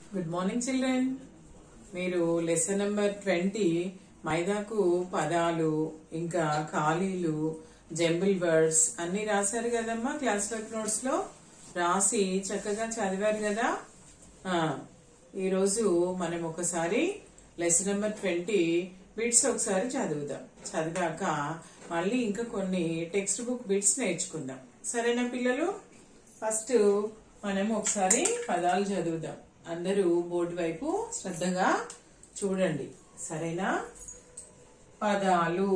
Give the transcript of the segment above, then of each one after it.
good morning children మీరు lesson number twenty మైదాకు పదాలు ఇంకా ఖాళీలు జంబుల్ వర్డ్స్ అన్ని రాశారు కదమ్మా క్లాస్ వర్క్ నోట్స్ లో రాసి చక్కగా చదివారు కదా ఆ, ఈరోజు మనం ఒకసారి లెసన్ నెంబర్ ట్వంటీ బిట్స్ ఒకసారి చదువుదాం చదివాక మళ్ళీ ఇంకా కొన్ని టెక్స్ట్ బుక్ బిట్స్ నేర్చుకుందాం సరేనా పిల్లలు ఫస్ట్ మనం ఒకసారి పదాలు చదువుదాం అందరూ బోర్డు వైపు శ్రద్ధగా చూడండి సరేనా పదాలు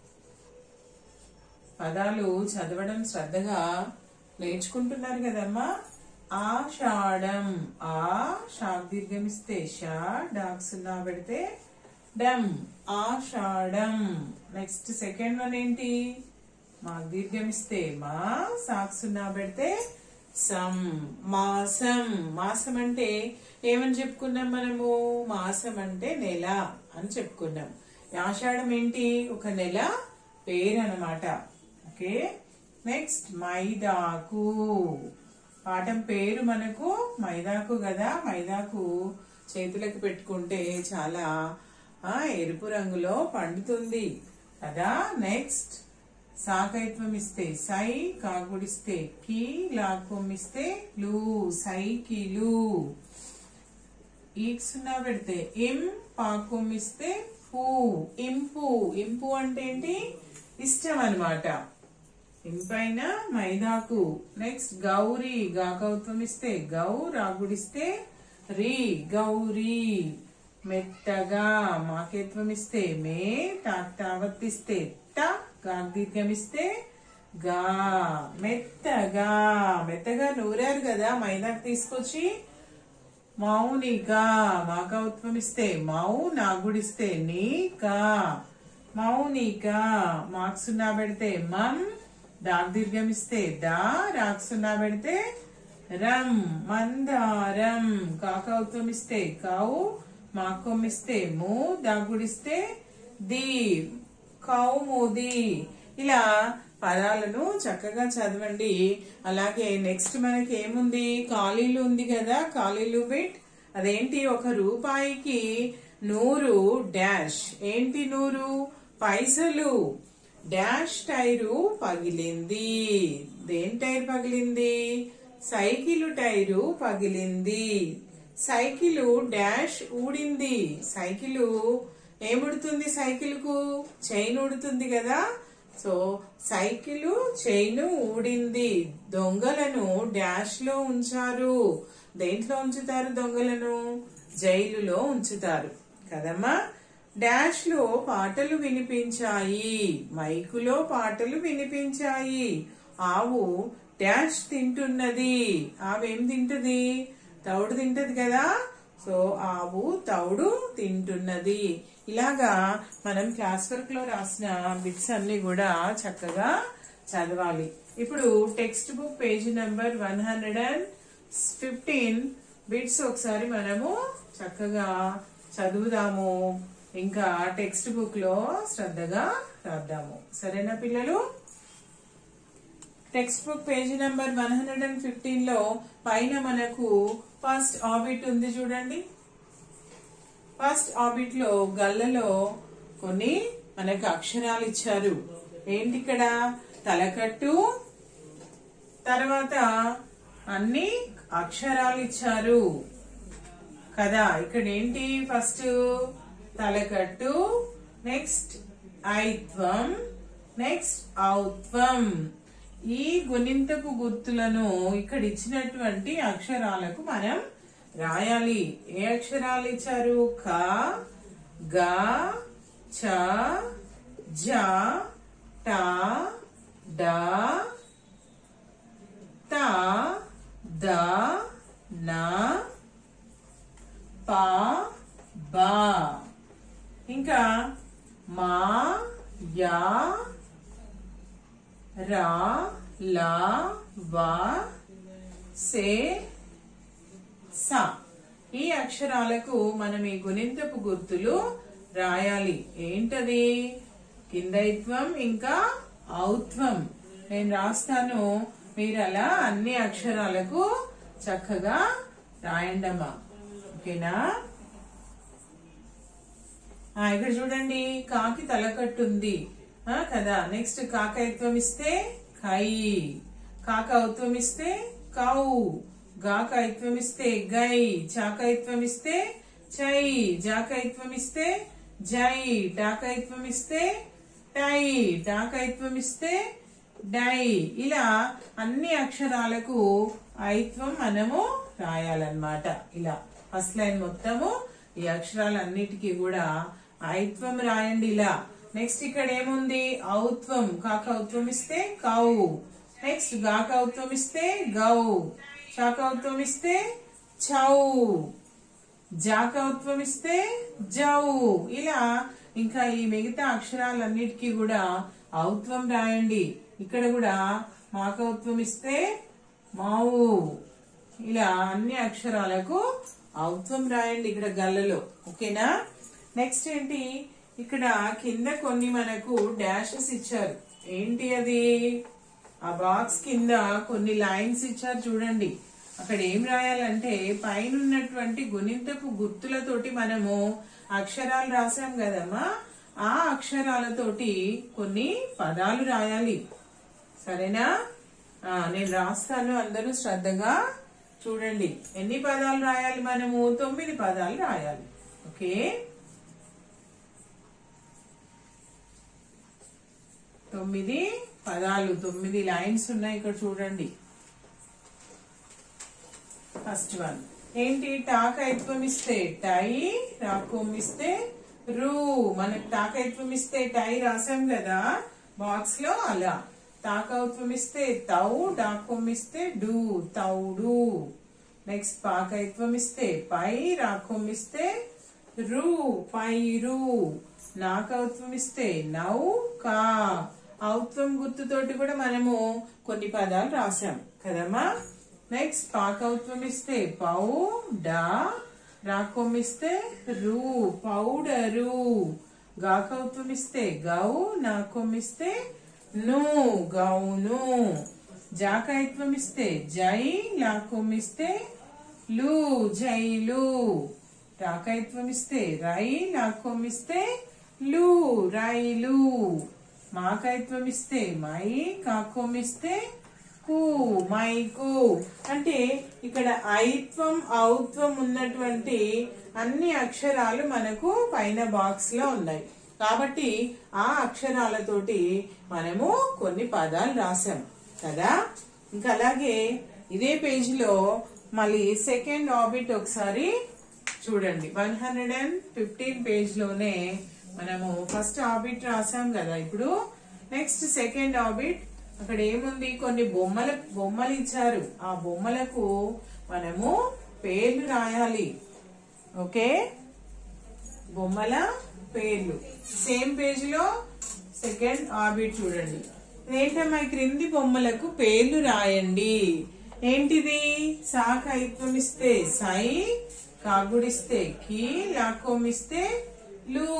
పదాలు చదవడం శ్రద్ధగా నేర్చుకుంటున్నారు కదమ్మా ఆషాఢం ఆ షాక్ దీర్ఘమిస్తే షా డాక్ సున్నా పెడితే డమ్ ఆషాఢం నెక్స్ట్ సెకండ్ వన్ ఏంటి మా దీర్ఘమిస్తే మా సాక్ సున్నా పెడితే సం మాసం మాసం అంటే ఏమని చెప్పుకున్నాం మనము మాసం అంటే నెల అని చెప్పుకున్నాం ఆషాఢం ఏంటి ఒక నెల పేరు అన్నమాట ఓకే నెక్స్ట్ మైదాకు పాఠం పేరు మనకు మైదాకు కదా మైదాకు చేతులకు పెట్టుకుంటే చాలా ఆ, ఎరుపు రంగులో పండుతుంది కదా నెక్స్ట్ సాకైత్వం ఇస్తే సై కాకుడిస్తే కి లాక్వం ఇస్తే లు సైకిలు ఈక్ సున్నా పెడితే ఇం పాకం ఇస్తే పూ ఇంపు ఇంపు అంటే ఏంటి ఇష్టం అన్నమాట ఇంపైన మైదాకు నెక్స్ట్ గౌరీ గాకౌత్వం ఇస్తే గౌ రాగుడిస్తే రీ గౌరీ మెత్తగా మాకేత్వం ఇస్తే మే టాక్ తావత్తిస్తే ట గాగ్దీర్ఘం ఇస్తే గా మెత్తగా మెత్తగా నూరారు కదా మైదాకు తీసుకొచ్చి మౌనిక మాకౌత్వం ఇస్తే మౌ నాగుడిస్తే నీకా మౌనిక మాకు సున్నా పెడితే మమ్ దాగ్ దీర్ఘం ఇస్తే దా రాక్ సున్నా పెడితే రం మందారం కాకౌత్వం ఇస్తే కౌ మాకొమ్ ఇస్తే ము దాగుడిస్తే ది కౌముది ఇలా పదాలను చక్కగా చదవండి అలాగే నెక్స్ట్ మనకి ఏముంది ఖాళీలు ఉంది కదా ఖాళీలు బిట్ అదేంటి ఒక రూపాయికి నూరు డాష్ ఏంటి నూరు పైసలు డాష్ టైరు పగిలింది దేని టైర్ పగిలింది సైకిల్ టైరు పగిలింది సైకిలు డాష్ ఊడింది సైకిలు ఏముడుతుంది సైకిల్ కు చైన్ ఉడుతుంది కదా సో సైకిల్ చైన్ ఊడింది దొంగలను డాష్ లో ఉంచారు దేంట్లో ఉంచుతారు దొంగలను జైలులో ఉంచుతారు కదమ్మా డాష్ లో పాటలు వినిపించాయి మైకులో పాటలు వినిపించాయి ఆవు డాష్ తింటున్నది ఆవేం తింటది తౌడు తింటది కదా సో ఆవు తౌడు తింటున్నది ఇలాగా మనం క్లాస్ వర్క్ లో రాసిన బిట్స్ అన్ని కూడా చక్కగా చదవాలి ఇప్పుడు textbook page number one hundred and fifteen bits ఒకసారి మనము చక్కగా చదువుదాము ఇంకా టెక్స్ట్ బుక్ లో శ్రద్ధగా రాద్దాము సరేనా పిల్లలు textbook page number one hundred and fifteen లో పైన మనకు ఫస్ట్ ఆబిట్ ఉంది చూడండి ఫస్ట్ ఆబిట్ లో గల్లలో కొన్ని మనకు అక్షరాలు ఇచ్చారు ఏంటి ఇక్కడ తలకట్టు తర్వాత అన్ని అక్షరాలు ఇచ్చారు కదా ఇక్కడ ఏంటి ఫస్ట్ తలకట్టు నెక్స్ట్ ఐత్వం నెక్స్ట్ ఔత్వం ఈ గుణింతపు గుర్తులను ఇక్కడ ఇచ్చినటువంటి అక్షరాలకు మనం రాయాలి ఏ అక్షరాలు ఇచ్చారు క గ చ జ ట డ త ద న ప బ ఇంకా మా యా రా లా వా సే స ఈ అక్షరాలకు మనం ఈ గుణింతపు గుర్తులు రాయాలి ఏంటది కిందైత్వం ఇంకా ఔత్వం నేను రాస్తాను మీరు అలా అన్ని అక్షరాలకు చక్కగా రాయండమ్మా ఓకే ఓకేనా ఆ, ఇక్కడ చూడండి కాకి తలకట్టు ఉంది ఆ, కదా నెక్స్ట్ కాకైత్వం ఇస్తే కై కాకౌత్వం ఇస్తే కౌ గాకైత్వం ఇస్తే గై చాకైత్వం ఇస్తే చై జాకైత్వం ఇస్తే జై టాకైత్వం ఇస్తే టై టాకైత్వం ఇస్తే డై ఇలా అన్ని అక్షరాలకు ఐత్వం మనము రాయాలన్నమాట ఇలా ఫస్ట్ లైన్ మొత్తము ఈ అక్షరాలన్నిటికీ కూడా ఐత్వం రాయండి ఇలా నెక్స్ట్ ఇక్కడ ఏముంది ఔత్వం కాక ఔత్వం ఇస్తే కౌ నెక్స్ట్ గాక ఔత్వం ఇస్తే గౌ చాక ఔత్వం ఇస్తే చౌ జాకౌత్వం ఇస్తే జౌ ఇలా ఇంకా ఈ మిగతా అక్షరాలన్నిటికీ కూడా ఔత్వం రాయండి ఇక్కడ కూడా మాకౌత్వం ఇస్తే మావు ఇలా అన్ని అక్షరాలకు ఔత్వం రాయండి ఇక్కడ గల్లలో ఓకేనా నెక్స్ట్ ఏంటి ఇక్కడ కింద కొన్ని మనకు డాషెస్ ఇచ్చారు ఏంటి అది ఆ బాక్స్ కింద కొన్ని లైన్స్ ఇచ్చారు చూడండి అక్కడ ఏం రాయాలంటే పైన ఉన్నటువంటి గుణింతపు గుర్తులతోటి మనము అక్షరాలు రాసాం కదమ్మా ఆ అక్షరాలతోటి కొన్ని పదాలు రాయాలి సరేనా ఆ, నేను రాస్తాను అందరూ శ్రద్ధగా చూడండి ఎన్ని పదాలు రాయాలి మనము తొమ్మిది పదాలు రాయాలి ఓకే తొమ్మిది పదాలు తొమ్మిది లైన్స్ ఉన్నాయి ఇక్కడ చూడండి ఫస్ట్ వన్ ఏంటి టాకైత్వం ఇస్తే టై రాకోం ఇస్తే రూ మనకి టాకైత్వం ఇస్తే టై రాసాం కదా బాక్స్ లో అలా తాకౌత్వం ఇస్తే తౌ డాకోం ఇస్తే డు తౌడు నెక్స్ట్ పాకైత్వం ఇస్తే పై రాకోం ఇస్తే రు పైరు నాకౌత్వం ఇస్తే నౌ కా ఔత్వం గుర్తుతోటి కూడా మనము కొన్ని పదాలు రాసాం కదమ్మా నెక్స్ట్ పాకౌత్వం ఇస్తే పౌ డా రాకోం ఇస్తే రు పౌడరు గాకౌత్వం ఇస్తే గౌ నాకోం ఇస్తే ను గౌను జాకైత్వం ఇస్తే జై లాకోం ఇస్తే లు జైలు రాకైత్వం ఇస్తే రై లాకోం ఇస్తే లు రైలు మాకైత్వం ఇస్తే మై కాకోం ఇస్తే కు మైకు అంటే ఇక్కడ ఐత్వం ఔత్వం ఉన్నటువంటి అన్ని అక్షరాలు మనకు పైన బాక్స్ లో ఉన్నాయి కాబట్టి ఆ అక్షరాలతోటి మనము కొన్ని పదాలు రాసాం కదా ఇంకా అలాగే ఇదే పేజీలో మళ్ళీ సెకండ్ ఆబిట్ ఒకసారి చూడండి one hundred and fifteen page లోనే మనము ఫస్ట్ ఆబిట్ రాసాం కదా ఇప్పుడు నెక్స్ట్ సెకండ్ ఆబిట్ అక్కడ ఏముంది కొన్ని బొమ్మల బొమ్మలు ఇచ్చారు ఆ బొమ్మలకు మనము పేర్లు రాయాలి ఓకే బొమ్మల పేర్లు సేమ్ పేజ్ లో సెకండ్ ఆబిట్ చూడండి ఏంటమ్మా ఈ క్రింది బొమ్మలకు పేర్లు రాయండి ఏంటిది సాకైత్వం ఇస్తే సై కాగుడిస్తే కీ లాకోం ఇస్తే లు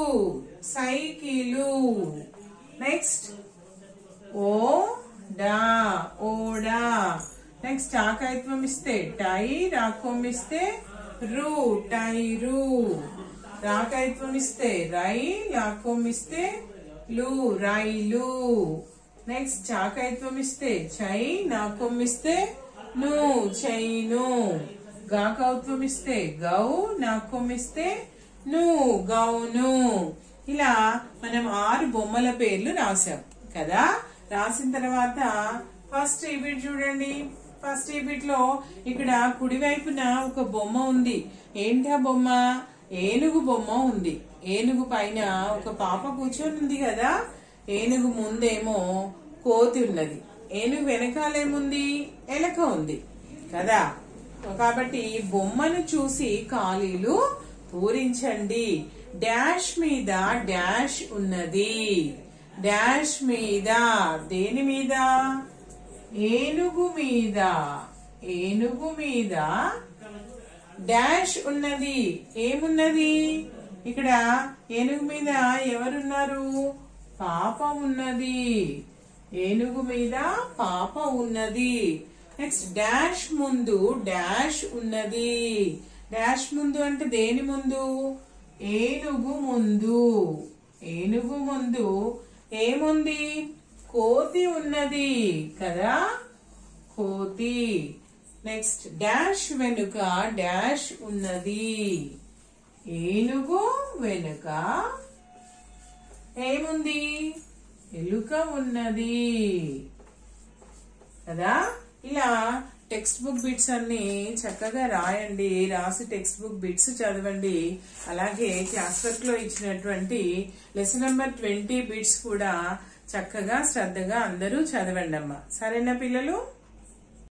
సైకిలు నెక్స్ట్ ఓ డా ఓడా నెక్స్ట్ ఆకాయత్వం ఇస్తే టై రాకోం ఇస్తే రు టైరు రాకాయత్వం ఇస్తే రై లాకోం ఇస్తే లు రైలు నెక్స్ట్ చాకాయత్వం ఇస్తే చై నాకోం ఇస్తే ను చైను గాకౌత్వం ఇస్తే గౌ నాకోం ఇస్తే ను గౌను ఇలా మనం ఆరు బొమ్మల పేర్లు రాసాం కదా రాసిన తర్వాత ఫస్ట్ ఈబిట్ చూడండి ఫస్ట్ ఈబిట్ లో ఇక్కడ కుడివైపున ఒక బొమ్మ ఉంది ఏంటి ఆ బొమ్మ ఏనుగు బొమ్మ ఉంది ఏనుగు పైన ఒక పాప కూర్చొని ఉంది కదా ఏనుగు ముందేమో కోతి ఉన్నది ఏనుగు వెనకాలేముంది ఎలక ఉంది కదా కాబట్టి ఈ బొమ్మను చూసి ఖాళీలు పూరించండి డాష్ మీద డాష్ ఉన్నది డాష్ మీద దేని మీద ఏనుగు మీద ఏనుగు మీద డాష్ ఉన్నది ఏమున్నది ఇక్కడ ఏనుగు మీద ఎవరున్నారు పాప ఉన్నది ఏనుగు మీద పాప ఉన్నది నెక్స్ట్ డాష్ ముందు డాష్ ఉన్నది డాష్ ముందు అంటే దేని ముందు ఏనుగు ముందు ఏనుగు ముందు ఏముంది కోతి ఉన్నది కదా కోతి నెక్స్ట్ డాష్ వెనుక డాష్ ఉన్నది ఏనుగు వెనుక ఏముంది ఎలుక ఉన్నది కదా ఇలా టెక్స్ట్ బుక్ బిట్స్ అన్ని చక్కగా రాయండి రాసి టెక్స్ట్ బుక్ బిట్స్ చదవండి అలాగే క్లాస్ వర్క్ లో ఇచ్చినటువంటి లెసన్ నెంబర్ ట్వంటీ బిట్స్ కూడా చక్కగా శ్రద్ధగా అందరూ చదవండి అమ్మా సరేనా పిల్లలు